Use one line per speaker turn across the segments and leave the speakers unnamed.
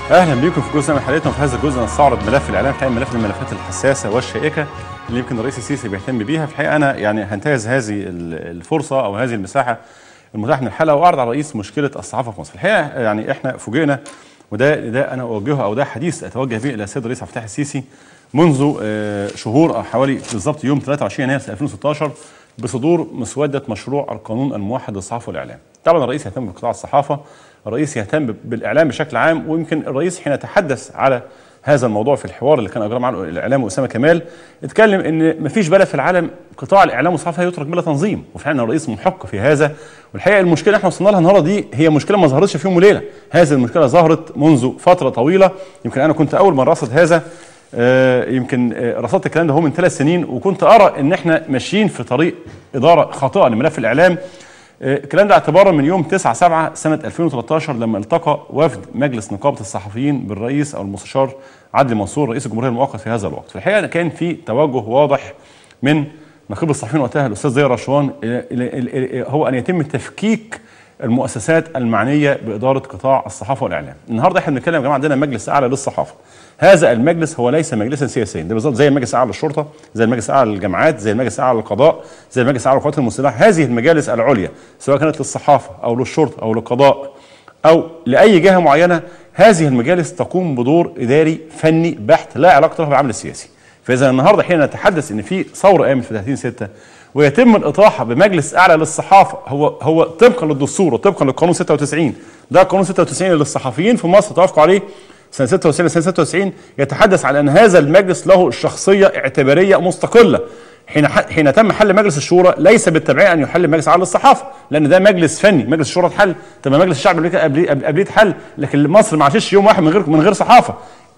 اهلا بيكم في جزء من حلقتنا في هذا الجزء نستعرض ملف الاعلام الحقيقه ملف من الملفات الحساسه والشائكه اللي يمكن الرئيس السيسي بيهتم بيها في الحقيقه انا يعني هنتهز هذه الفرصه او هذه المساحه المتاحه من الحلقه واعرض على الرئيس مشكله الصحافه في مصر الحقيقه يعني احنا فوجئنا وده ده انا اوجهه او ده حديث اتوجه به الى السيد الرئيس عبد الفتاح السيسي منذ آه، شهور او حوالي بالظبط يوم 23 يناير 2016 بصدور مسوده مشروع القانون الموحد للصحافه والاعلام. طبعا الرئيس يهتم بقطاع الصحافه، الرئيس يهتم بالاعلام بشكل عام ويمكن الرئيس حين تحدث على هذا الموضوع في الحوار اللي كان اجراه مع الاعلام اسامه كمال اتكلم ان مفيش بلد في العالم قطاع الاعلام والصحافه يترك بلا تنظيم وفعلا الرئيس محق في هذا والحقيقه المشكله اللي احنا وصلنا لها النهارده دي هي مشكله ما ظهرتش في يوم وليله هذه المشكله ظهرت منذ فتره طويله يمكن انا كنت اول من رصد هذا آه، يمكن آه، رصدت الكلام ده هو من ثلاث سنين وكنت ارى ان احنا ماشيين في طريق اداره خاطئه لملف الاعلام آه، الكلام ده اعتبارا من يوم 9 7 سنه 2013 لما التقى وفد مجلس نقابه الصحفيين بالرئيس او المستشار عدلي منصور رئيس الجمهوريه المؤقت في هذا الوقت في الحقيقه كان في توجه واضح من نقيب الصحفيين وقتها الاستاذ زي رشوان إلى- إلى- إلى- هو ان يتم تفكيك المؤسسات المعنيه باداره قطاع الصحافه والاعلام. النهارده احنا بنتكلم يا جماعه عندنا مجلس اعلى للصحافه. هذا المجلس هو ليس مجلسا سياسيا، ده بالظبط زي المجلس الاعلى للشرطه، زي المجلس الاعلى للجامعات، زي المجلس الاعلى للقضاء، زي المجلس الاعلى للقوات المسلحه، هذه المجالس العليا سواء كانت للصحافه او للشرطه او للقضاء او لاي جهه معينه، هذه المجالس تقوم بدور اداري فني بحت لا علاقه له بالعمل السياسي. فاذا النهارده حين نتحدث ان في ثوره قامت في 30 6 ويتم الاطاحه بمجلس اعلى للصحافه هو هو طبقا للدستور وطبقا للقانون 96 ده قانون 96 اللي الصحفيين في مصر توافقوا عليه سنه 96 سنه 96 يتحدث على ان هذا المجلس له شخصيه اعتباريه مستقله حين حين تم حل مجلس الشورى ليس بالتبعيه ان يحل مجلس اعلى للصحافه لان ده مجلس فني مجلس الشورى اتحل طب ما مجلس الشعب قبل كده- قبل قبل- قبليه اتحل لكن مصر ما عاشش يوم واحد من غير من غير صحافه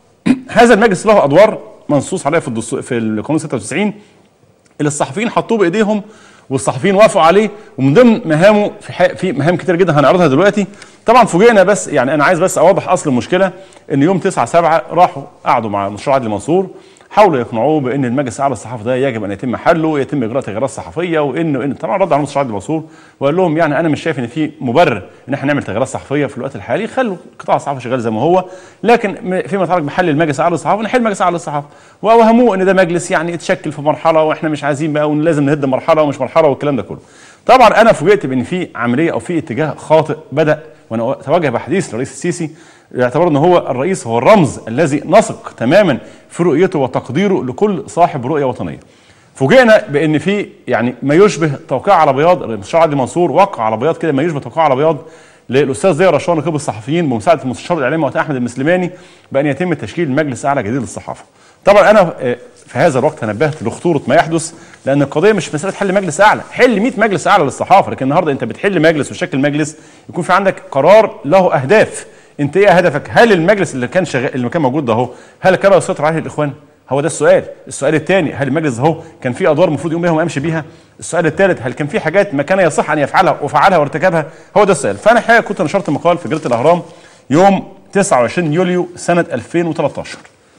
هذا المجلس له ادوار منصوص عليها في الدستور في القانون 96 اللي الصحفيين حطوه بايديهم والصحفيين وافقوا عليه ومن ضمن مهامه في حق في مهام كتير جدا هنعرضها دلوقتي طبعا فوجئنا بس يعني انا عايز بس اوضح اصل المشكله ان يوم 9 7 راحوا قعدوا مع المستشار عدلي منصور حاولوا يقنعوه بان المجلس الاعلى للصحافه ده يجب ان يتم حله ويتم اجراء تغييرات صحفيه وانه ان طبعا رد على المستشار عدلي منصور وقال لهم يعني انا مش شايف ان في مبرر ان احنا نعمل تغييرات صحفيه في الوقت الحالي خلوا قطاع الصحافه شغال زي ما هو لكن م- فيما يتعلق بحل المجلس الاعلى للصحافه نحل المجلس الاعلى للصحافه واوهموه ان ده مجلس يعني اتشكل في مرحله واحنا مش عايزين بقى ولازم نهد مرحله ومش مرحله والكلام ده كله طبعا انا فوجئت بان في عمليه او في اتجاه خاطئ بدا وانا اتوجه بحديث للرئيس السيسي باعتبار ان هو الرئيس هو الرمز الذي نثق تماما في رؤيته وتقديره لكل صاحب رؤيه وطنيه. فوجئنا بان في يعني ما يشبه توقيع على بياض المستشار عدلي منصور وقع على بياض كده ما يشبه توقيع على بياض للاستاذ زي رشوان نقيب الصحفيين بمساعده المستشار الاعلامي وقتها احمد المسلماني بان يتم تشكيل مجلس اعلى جديد للصحافه. طبعا انا آه، في هذا الوقت تنبهت لخطوره ما يحدث لان القضيه مش مساله حل مجلس اعلى، حل 100 مجلس اعلى للصحافه، لكن النهارده انت بتحل مجلس وشكل مجلس يكون في عندك قرار له اهداف، انت ايه هدفك؟ هل المجلس اللي كان شغال اللي كان موجود ده اهو هل كان يسيطر عليه الاخوان؟ هو ده السؤال، السؤال الثاني هل المجلس اهو كان في ادوار المفروض يقوم بيها وما قامش بيها؟ السؤال الثالث هل كان في حاجات ما كان يصح ان يفعلها وفعلها وارتكبها؟ هو ده السؤال، فانا الحقيقه كنت نشرت مقال في جريده الاهرام يوم 29 يوليو سنه 2013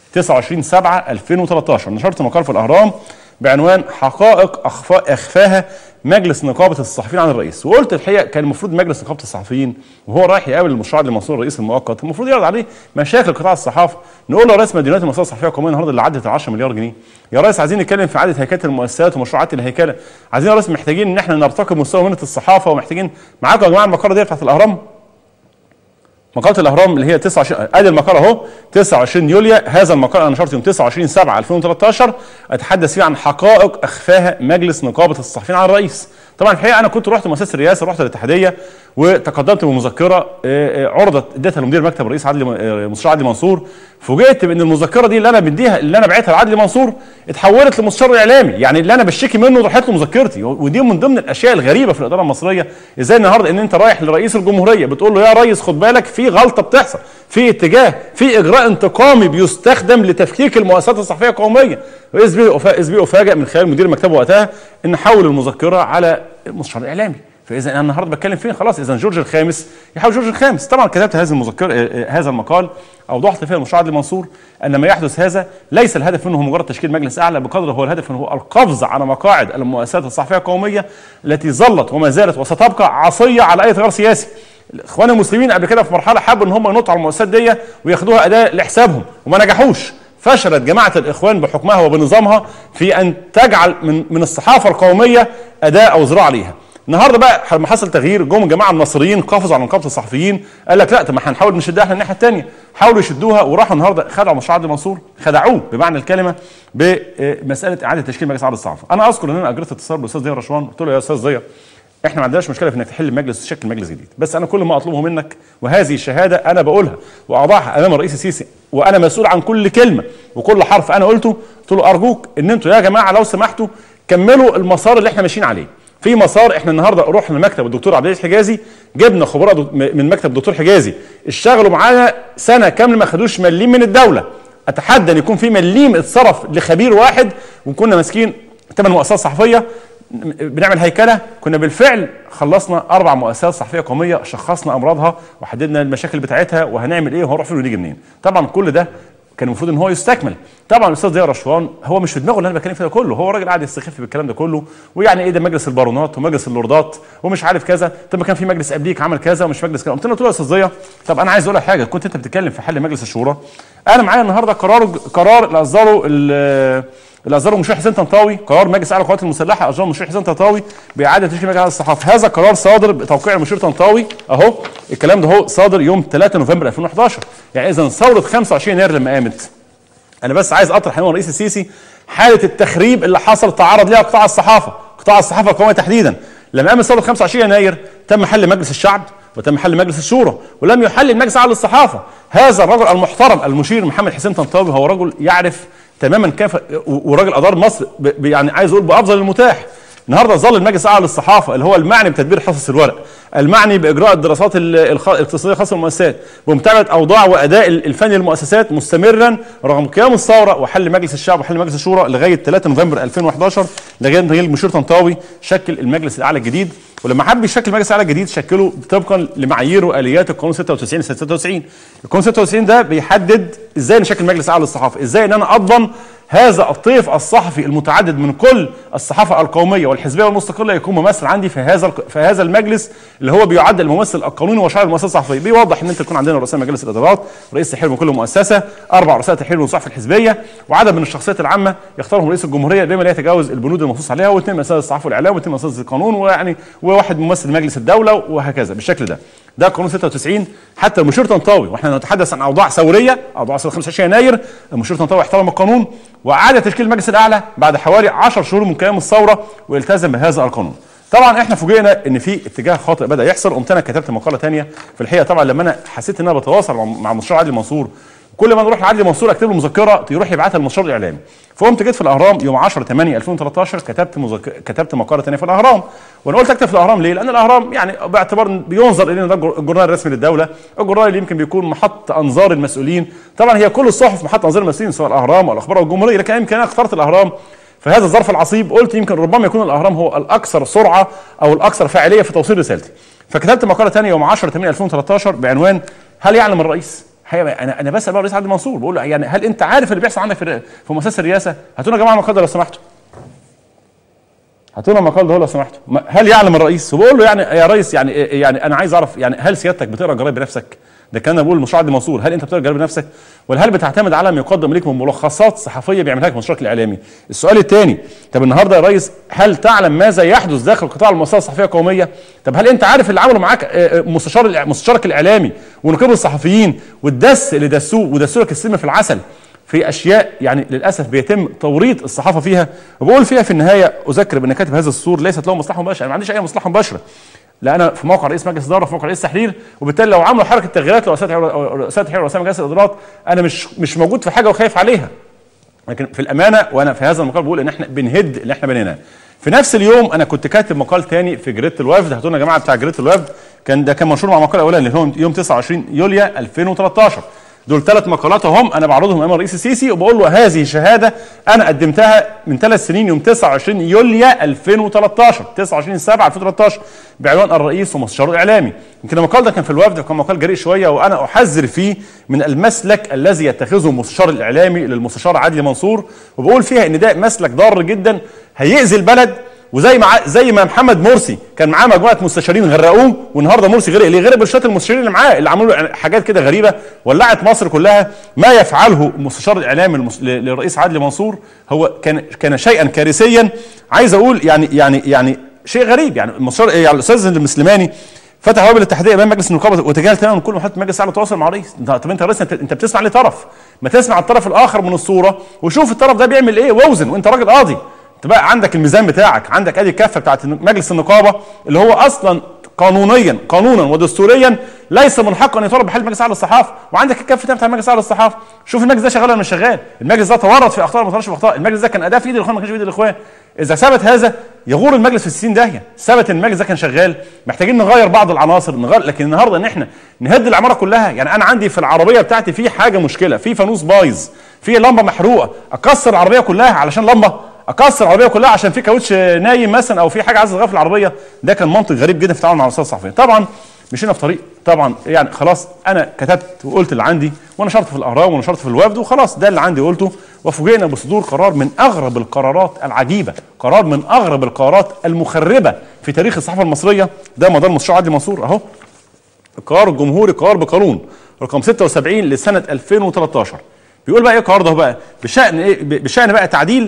29 7 2013 نشرت مقال في الاهرام بعنوان حقائق أخفاء اخفاها مجلس نقابه الصحفيين عن الرئيس وقلت الحقيقه كان المفروض مجلس نقابه الصحفيين وهو رايح يقابل المستشار عدلي منصور الرئيس المؤقت المفروض يعرض عليه مشاكل قطاع الصحافه نقول له يا رئيس مديونات المؤسسه الصحفيه القوميه النهارده اللي عدت ال 10 مليار جنيه يا ريس عايزين نتكلم في اعاده هيكله المؤسسات ومشروعات الهيكله عايزين يا ريس محتاجين ان احنا نرتقي بمستوى مهنه الصحافه ومحتاجين معاكم يا جماعه المقاله دي بتاعت الاهرام مقاله الاهرام اللي هي 29 ادي المقاله اهو 29 يوليو هذا المقال انا نشرته يوم 29 7 2013 اتحدث فيه عن حقائق اخفاها مجلس نقابه الصحفيين على الرئيس طبعا الحقيقه انا كنت رحت مؤسسه الرئاسه رحت الاتحاديه وتقدمت بمذكره آه، آه، عرضت اديتها لمدير مكتب الرئيس عدلي آه، مستشار عدلي منصور فوجئت بان المذكره دي اللي انا بديها اللي انا بعتها لعدلي منصور اتحولت لمستشار الاعلامي يعني اللي انا بشتكي منه راحت له مذكرتي ودي من ضمن الاشياء الغريبه في الاداره المصريه ازاي النهارده ان انت رايح لرئيس الجمهوريه بتقول له يا ريس خد بالك في غلطه بتحصل في اتجاه في اجراء انتقامي بيستخدم لتفكيك المؤسسات الصحفيه القوميه واذ بي أفا- إذ بي افاجئ من خلال مدير مكتبه وقتها ان حول المذكره على المستشار الاعلامي فاذا انا النهارده بتكلم فين خلاص اذا جورج الخامس يحاول جورج الخامس طبعا كتبت هذه المذكره آه، آه، هذا المقال اوضحت فيه المستشار عدلي منصور ان ما يحدث هذا ليس الهدف منه هو مجرد تشكيل مجلس اعلى بقدر هو الهدف منه هو القفز على مقاعد المؤسسات الصحفيه القوميه التي ظلت وما زالت وستبقى عصيه على اي تيار سياسي الاخوان المسلمين قبل كده في مرحله حبوا ان هم ينطوا على المؤسسات دي وياخدوها اداه لحسابهم وما نجحوش فشلت جماعه الاخوان بحكمها وبنظامها في ان تجعل من من الصحافه القوميه اداه او ذراع ليها النهارده بقى لما حصل تغيير جم جماعه النصريين قفزوا على نقابه الصحفيين قال لك لا طب ما احنا هنحاول نشدها احنا الناحيه الثانيه حاولوا يشدوها وراحوا النهارده خدعوا مشروع عبد المنصور خدعوه بمعنى الكلمه بمساله اعاده تشكيل مجلس عرض الصحافه انا اذكر ان انا اجريت اتصال بالاستاذ ضياء رشوان قلت له يا استاذ ضياء احنا ما عندناش مشكله في انك تحل مجلس تشكل مجلس جديد بس انا كل ما اطلبه منك وهذه الشهاده انا بقولها واضعها امام الرئيس السيسي وانا مسؤول عن كل كلمه وكل حرف انا قلته قلت له ارجوك ان انتوا يا جماعه لو سمحتوا كملوا المسار اللي احنا ماشيين عليه في مسار احنا النهارده رحنا مكتب الدكتور عبد العزيز حجازي جبنا خبراء من مكتب الدكتور حجازي اشتغلوا معانا سنه كامله ما خدوش مليم من الدوله اتحدى ان يكون في مليم اتصرف لخبير واحد وكنا ماسكين ثمان مؤسسات صحفيه بنعمل هيكله كنا بالفعل خلصنا اربع مؤسسات صحفيه قوميه شخصنا امراضها وحددنا المشاكل بتاعتها وهنعمل ايه وهنروح فين ونيجي منين طبعا كل ده كان المفروض ان هو يستكمل طبعا الاستاذ ضياء رشوان هو مش في دماغه اللي انا بتكلم فيه ده كله هو راجل قاعد يستخف بالكلام ده كله ويعني ايه ده مجلس البارونات ومجلس اللوردات ومش عارف كذا طب ما كان في مجلس قبليك عمل كذا ومش مجلس كذا قلت له قلت له يا استاذ ضياء طب انا عايز اقول لك حاجه كنت انت بتتكلم في حل مجلس الشورى انا معايا النهارده قرار قرار اللي اصدره اللي اصدره المشير حسين طنطاوي قرار مجلس اعلى القوات المسلحه اصدره المشير حسين طنطاوي باعاده تشكيل مجلس الصحافه هذا قرار صادر بتوقيع المشير طنطاوي اهو الكلام ده هو صادر يوم 3 نوفمبر 2011 يعني اذا ثوره 25 يناير لما قامت انا بس عايز اطرح امام الرئيس السيسي حاله التخريب اللي حصل تعرض لها قطاع الصحافه قطاع الصحافه القوميه تحديدا لما قامت ثوره 25 يناير تم حل مجلس الشعب وتم حل مجلس الشورى ولم يحل المجلس الاعلى للصحافه هذا الرجل المحترم المشير محمد حسين طنطاوي هو رجل يعرف تماما كيف وراجل ادار مصر يعني عايز اقول بافضل المتاح النهارده ظل المجلس الاعلى للصحافه اللي هو المعني بتدبير حصص الورق المعني باجراء الدراسات الاقتصاديه الخاصه بالمؤسسات بمتابعه اوضاع واداء الفني للمؤسسات مستمرا رغم قيام الثوره وحل مجلس الشعب وحل مجلس الشورى لغايه 3 نوفمبر 2011 لغايه ما المشير طنطاوي شكل المجلس الاعلى الجديد ولما حب يشكل المجلس الاعلى الجديد شكله طبقا لمعايير واليات القانون 96 96 القانون 96 ده بيحدد ازاي نشكل مجلس اعلى للصحافه ازاي ان انا اضمن هذا الطيف الصحفي المتعدد من كل الصحافه القوميه والحزبيه والمستقله يكون ممثل عندي في هذا في هذا المجلس اللي هو بيعد الممثل القانوني وشعار المؤسسه الصحفيه بيوضح ان انت تكون عندنا رؤساء مجالس الادارات رئيس تحرير من كل مؤسسه اربع رؤساء تحرير من الصحف الحزبيه وعدد من الشخصيات العامه يختارهم رئيس الجمهوريه بما لا يتجاوز البنود المنصوص عليها واثنين من اساتذه الصحافه والاعلام واثنين من اساتذه القانون ويعني وواحد ممثل مجلس الدوله وهكذا بالشكل ده ده قانون 96 حتى المشير طنطاوي واحنا نتحدث عن اوضاع ثوريه اوضاع ثوره 25 يناير المشير طنطاوي احترم القانون واعاد تشكيل المجلس الاعلى بعد حوالي 10 شهور من قيام الثوره والتزم بهذا القانون طبعا احنا فوجئنا ان في اتجاه خاطئ بدا يحصل قمت انا كتبت مقاله ثانيه في الحقيقه طبعا لما انا حسيت ان انا بتواصل مع المستشار عادل منصور كل ما نروح لعدلي منصور اكتب له مذكره يروح يبعتها للمستشار الاعلامي فقمت جيت في الاهرام يوم 10 8 2013 كتبت مذك... كتبت مقاله ثانيه في الاهرام وانا قلت اكتب في الاهرام ليه؟ لان الاهرام يعني باعتبار بينظر الينا ده الجورنال الرسمي للدوله، الجورنال اللي يمكن بيكون محط انظار المسؤولين، طبعا هي كل الصحف محط انظار المسؤولين سواء الاهرام او الاخبار او الجمهوريه لكن يمكن انا اخترت الاهرام في هذا الظرف العصيب قلت يمكن ربما يكون الاهرام هو الاكثر سرعه او الاكثر فاعليه في توصيل رسالتي. فكتبت مقاله ثانيه يوم 10 8 2013 بعنوان هل يعلم الرئيس انا انا بسال بقى الرئيس عبد المنصور بقول له يعني هل انت عارف اللي بيحصل عندك في في مؤسسه الرئاسه؟ هاتوا لنا يا جماعه المقال ده لو سمحتوا. هاتوا لنا المقال ده لو سمحتوا. هل يعلم الرئيس؟ وبقول له يعني يا ريس يعني يعني انا عايز اعرف يعني هل سيادتك بتقرا الجرايد بنفسك؟ ده كان بقول المستشار عبد المنصور هل انت بتقرا الجرايد بنفسك؟ ولا هل بتعتمد على ما يقدم لك من ملخصات صحفيه بيعملها لك مستشارك الاعلامي؟ السؤال الثاني طب النهارده يا ريس هل تعلم ماذا يحدث داخل قطاع المؤسسه الصحفيه القوميه؟ طب هل انت عارف اللي عملوا معاك مستشار مستشارك الاعلامي ونقيب الصحفيين والدس اللي دسوه ودسوا لك السم في العسل في اشياء يعني للاسف بيتم توريط الصحافه فيها وبقول فيها في النهايه اذكر بان كاتب هذا السور ليست له مصلحه مباشره انا ما عنديش اي مصلحه مباشره لا انا في موقع رئيس مجلس اداره في موقع رئيس تحرير وبالتالي لو عملوا حركه تغييرات لرؤساء رؤساء تحرير ورؤساء مجالس الادارات انا مش مش موجود في حاجه وخايف عليها لكن في الامانه وانا في هذا المقال بقول ان احنا بنهد اللي احنا بنيناه في نفس اليوم انا كنت كاتب مقال تاني في جريده الوفد هاتوا لنا يا جماعه بتاع جريده الوفد كان ده كان منشور مع المقال الاولاني اللي هو يوم 29 يوليو 2013 دول ثلاث مقالات هم انا بعرضهم امام الرئيس السيسي وبقول له هذه شهاده انا قدمتها من ثلاث سنين يوم 29 يوليو 2013 29 7 2013 بعنوان الرئيس ومستشاره الاعلامي يمكن المقال ده كان في الوفد كان مقال جريء شويه وانا احذر فيه من المسلك الذي يتخذه المستشار الاعلامي للمستشار عادل منصور وبقول فيها ان ده مسلك ضار جدا هيأذي البلد وزي ما زي ما محمد مرسي كان معاه مجموعه مستشارين غرقوه والنهارده مرسي غرق ليه غرق بالشويه المستشارين اللي معاه اللي عملوا له حاجات كده غريبه ولعت مصر كلها ما يفعله المستشار الاعلامي المس... ل- للرئيس عدلي منصور هو كان كان شيئا كارثيا عايز اقول يعني يعني يعني شيء غريب يعني المستشار يعني الاستاذ المسلماني فتح باب الاتحاديه امام مجلس النقابه وتجاهل تماما كل محطه مجلس على تواصل مع الرئيس انت- طب انت يا رئيس انت, انت بتسمع لطرف ما تسمع الطرف الاخر من الصوره وشوف الطرف ده بيعمل ايه واوزن وانت راجل قاضي انت بقى عندك الميزان بتاعك عندك ادي الكفه بتاعت مجلس النقابه اللي هو اصلا قانونيا قانونا ودستوريا ليس من حقه ان يطالب بحل مجلس اعلى الصحافه وعندك الكفه بتاعت مجلس اعلى الصحافه شوف المجلس ده شغال ولا مش شغال المجلس ده تورط في اخطاء ما تورطش في اخطاء المجلس ده كان اداه في ايد الاخوان ما كانش في ايد الاخوان اذا ثبت هذا يغور المجلس في 60 داهيه ثبت ان المجلس ده كان شغال محتاجين نغير بعض العناصر نغير لكن النهارده ان احنا نهد العماره كلها يعني انا عندي في العربيه بتاعتي في حاجه مشكله في فانوس بايظ في لمبه محروقه اكسر العربيه كلها علشان لمبه اكسر العربيه كلها عشان في كاوتش نايم مثلا او في حاجه عايز تغير في العربيه ده كان منطق غريب جدا في التعامل مع الرسائل الصحفيه طبعا مشينا في طريق طبعا يعني خلاص انا كتبت وقلت اللي عندي ونشرت في الاهرام ونشرت في الوفد وخلاص ده اللي عندي قلته وفوجئنا بصدور قرار من اغرب القرارات العجيبه قرار من اغرب القرارات المخربه في تاريخ الصحافه المصريه ده مدار المستشار عدلي منصور اهو القرار الجمهوري قرار بقانون رقم 76 لسنه 2013 بيقول بقى ايه القرار ده بقى بشان ايه بشان بقى تعديل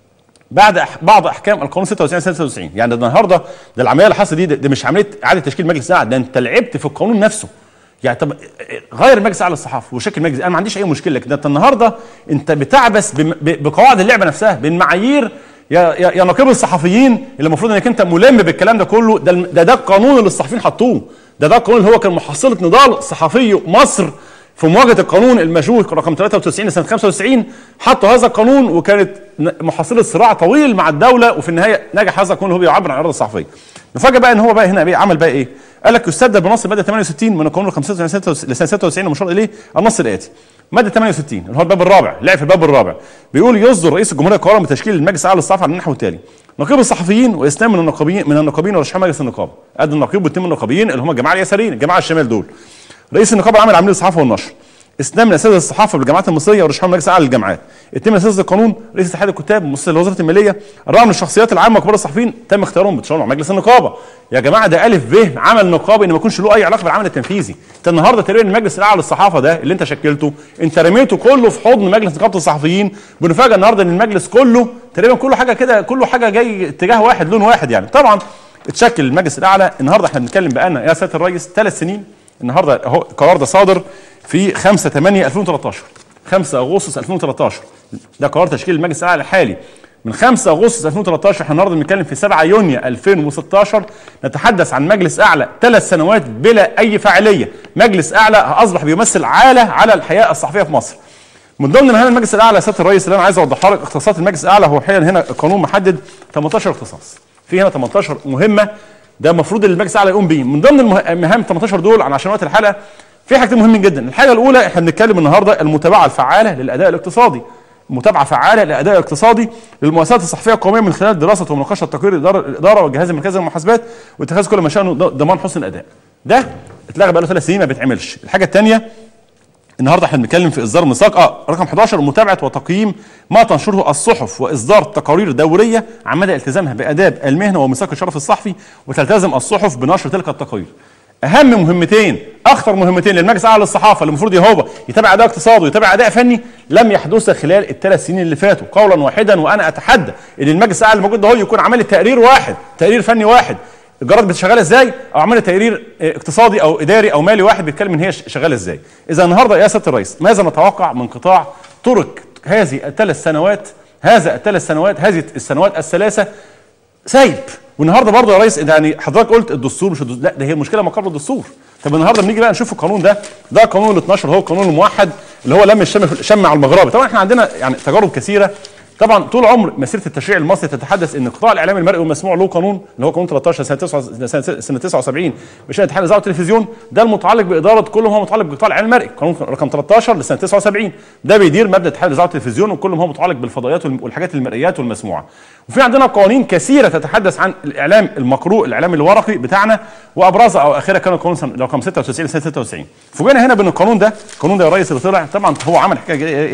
بعد أح بعض احكام القانون 96 سنه 96 يعني ده النهارده ده العمليه اللي حصلت دي ده, ده مش عمليه اعاده تشكيل مجلس الاعلى ده انت لعبت في القانون نفسه يعني طب غير المجلس الاعلى للصحافه وشكل مجلس انا ما عنديش اي مشكله لكن ده انت النهارده انت بتعبث بم- ب- بقواعد اللعبه نفسها بالمعايير يا يا يا نقيب الصحفيين اللي المفروض انك انت ملم بالكلام ده كله ده الم- ده ده القانون اللي الصحفيين حطوه ده ده القانون اللي هو كان محصله نضال صحفي مصر في مواجهه القانون المشوه رقم 93 لسنه 95 حطوا هذا القانون وكانت ن- محصله صراع طويل مع الدوله وفي النهايه نجح هذا القانون اللي هو بيعبر عن الاراده الصحفيه. نفاجئ بقى ان هو بقى هنا بقى عمل بقى ايه؟ قال لك يستبدل بنص الماده 68 من القانون رقم 96 لسنه 96 المشار اليه النص الاتي ماده 68 اللي هو الباب الرابع لعب في الباب الرابع بيقول يصدر رئيس الجمهوريه قرارا بتشكيل المجلس الاعلى للصحافه على النحو التالي نقيب الصحفيين واسلام من النقابيين من النقابين ورشحان مجلس النقابه قد النقيب واثنين من النقابيين اللي هم الجماعه اليساريين الجماعه الشمال دول رئيس النقابه العام العام للصحافه والنشر اثنان من اساتذه الصحافه بالجامعات المصريه ورشحان مجلس اعلى للجامعات اثنين من اساتذه القانون رئيس اتحاد الكتاب مؤسس لوزاره الماليه اربعه من الشخصيات العامه وكبار الصحفيين تم اختيارهم بتشرع مجلس النقابه يا جماعه ده الف ب عمل نقابي ان ما يكونش له اي علاقه بالعمل التنفيذي انت النهارده تقريبا المجلس الاعلى للصحافه ده اللي انت شكلته انت رميته كله في حضن مجلس نقابه الصحفيين بنفاجئ النهارده ان المجلس كله تقريبا كله حاجه كده كله حاجه جاي اتجاه واحد لون واحد يعني طبعا اتشكل المجلس الاعلى النهارده احنا بنتكلم بقالنا يا سياده الرئيس ثلاث سنين النهارده اهو القرار ده صادر في 5 8 2013 5 اغسطس 2013 ده قرار تشكيل المجلس الاعلى الحالي من 5 اغسطس 2013 احنا النهارده بنتكلم في 7 يونيو 2016 نتحدث عن مجلس اعلى ثلاث سنوات بلا اي فاعليه مجلس اعلى اصبح بيمثل عاله على الحياه الصحفيه في مصر من ضمن مهام المجلس الاعلى يا سياده الرئيس اللي انا عايز اوضحها لك اختصاصات المجلس الاعلى هو حاليا هنا القانون محدد 18 اختصاص في هنا 18 مهمه ده المفروض المجلس الاعلى يقوم بيه من ضمن المه- المهام 18 دول عشان وقت الحلقه في حاجتين مهمين جدا الحاجه الاولى احنا بنتكلم النهارده المتابعه الفعاله للاداء الاقتصادي متابعه فعاله للاداء الاقتصادي للمؤسسات الصحفيه القوميه من خلال دراسه ومناقشه تقرير الاداره الاداره والجهاز المركزي للمحاسبات واتخاذ كل ما شانه ضمان حسن الاداء ده اتلغى بقاله ثلاث سنين ما بيتعملش الحاجه الثانيه النهارده احنا بنتكلم في اصدار ميثاق اه رقم 11 متابعه وتقييم ما تنشره الصحف واصدار تقارير دوريه عن مدى التزامها باداب المهنه وميثاق الشرف الصحفي وتلتزم الصحف بنشر تلك التقارير. اهم مهمتين اخطر مهمتين للمجلس الاعلى للصحافه اللي المفروض هو يتابع اداء اقتصادي ويتابع اداء فني لم يحدث خلال الثلاث سنين اللي فاتوا قولا واحدا وانا اتحدى ان المجلس الاعلى الموجود ده هو يكون عمل تقرير واحد تقرير فني واحد الجرائد بتشغلها ازاي او عمل تقرير اقتصادي او اداري او مالي واحد بيتكلم ان هي شغاله ازاي اذا النهارده يا سياده الرئيس ماذا نتوقع من قطاع طرق هذه الثلاث سنوات هذا الثلاث سنوات هذه السنوات الثلاثه سايب والنهارده برضه يا ريس يعني حضرتك قلت الدستور مش الدستور لا ده هي المشكله ما قبل الدستور طب النهارده بنيجي بقى نشوف القانون ده ده القانون ال 12 هو القانون الموحد اللي هو لم الشم شم على المغربي طبعا احنا عندنا يعني تجارب كثيره طبعا طول عمر مسيره التشريع المصري تتحدث ان قطاع الاعلام المرئي والمسموع له قانون اللي هو قانون 13 سنه 9 سنه سنه 79 بشان اتحاد الاذاعه والتلفزيون ده المتعلق باداره كل ما هو متعلق بقطاع الاعلام المرئي قانون رقم 13 لسنه 79 ده بيدير مبدا اتحاد الاذاعه والتلفزيون وكل ما هو متعلق بالفضائيات والحاجات المرئيات والمسموعه وفي عندنا قوانين كثيره تتحدث عن الاعلام المقروء الاعلام الورقي بتاعنا وابرزها او اخرها كان القانون رقم 96 سنه 96 فوجئنا هنا بين القانون ده القانون ده يا ريس اللي طلع طبعا هو عمل حكايه ايه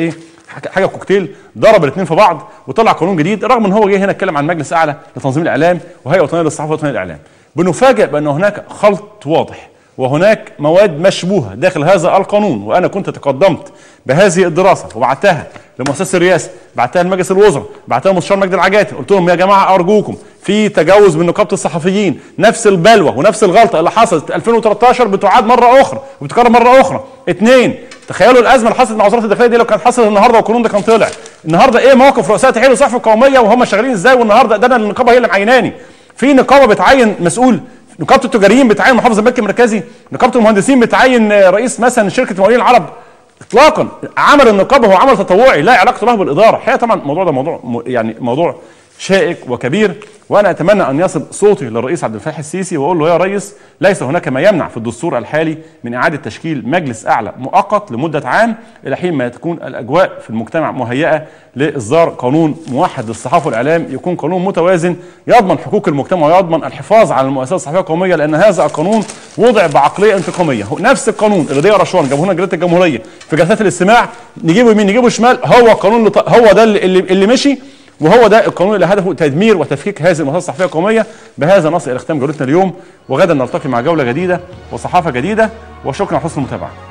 حاجه كوكتيل ضرب الاثنين في بعض وطلع قانون جديد رغم ان هو جه هنا اتكلم عن مجلس اعلى لتنظيم الاعلام وهيئه وطنيه للصحافه وطنيه الاعلام بنفاجئ بان هناك خلط واضح وهناك مواد مشبوهه داخل هذا القانون وانا كنت تقدمت بهذه الدراسه وبعتها لمؤسسه الرئاسه بعتها لمجلس الوزراء بعتها لمستشار مجدي العجاتي قلت لهم يا جماعه ارجوكم في تجاوز من نقابه الصحفيين نفس البلوه ونفس الغلطه اللي حصلت 2013 بتعاد مره اخرى وبتكرر مره اخرى اثنين تخيلوا الازمه اللي حصلت مع وزاره الداخليه دي لو كانت حصلت النهارده والقانون ده كان طلع النهارده ايه موقف رؤساء تحرير الصحف القوميه وهم شغالين ازاي والنهارده ده انا النقابه هي اللي معيناني في نقابه بتعين مسؤول نقابه التجاريين بتعين محافظ البنك المركزي نقابه المهندسين بتعين رئيس مثلا شركه مقاولين العرب اطلاقا عمل النقابه هو عمل تطوعي لا علاقه له بالاداره الحقيقه طبعا الموضوع ده موضوع يعني موضوع شائك وكبير وانا اتمنى ان يصل صوتي للرئيس عبد الفتاح السيسي واقول له يا ريس ليس هناك ما يمنع في الدستور الحالي من اعاده تشكيل مجلس اعلى مؤقت لمده عام الى حين ما تكون الاجواء في المجتمع مهيئه لاصدار قانون موحد للصحافه والاعلام يكون قانون متوازن يضمن حقوق المجتمع ويضمن الحفاظ على المؤسسات الصحفيه القوميه لان هذا القانون وضع بعقليه انتقاميه نفس القانون اللي ضيق رشوان جابوه لنا جريده الجمهوريه في جلسات الاستماع نجيبه يمين نجيبه شمال هو القانون اللي هو ده اللي, اللي مشي وهو ده القانون اللي هدفه تدمير وتفكيك هذه المؤسسه الصحفيه القوميه بهذا نصل الى ختام جولتنا اليوم وغدا نلتقي مع جوله جديده وصحافه جديده وشكرا على حسن المتابعه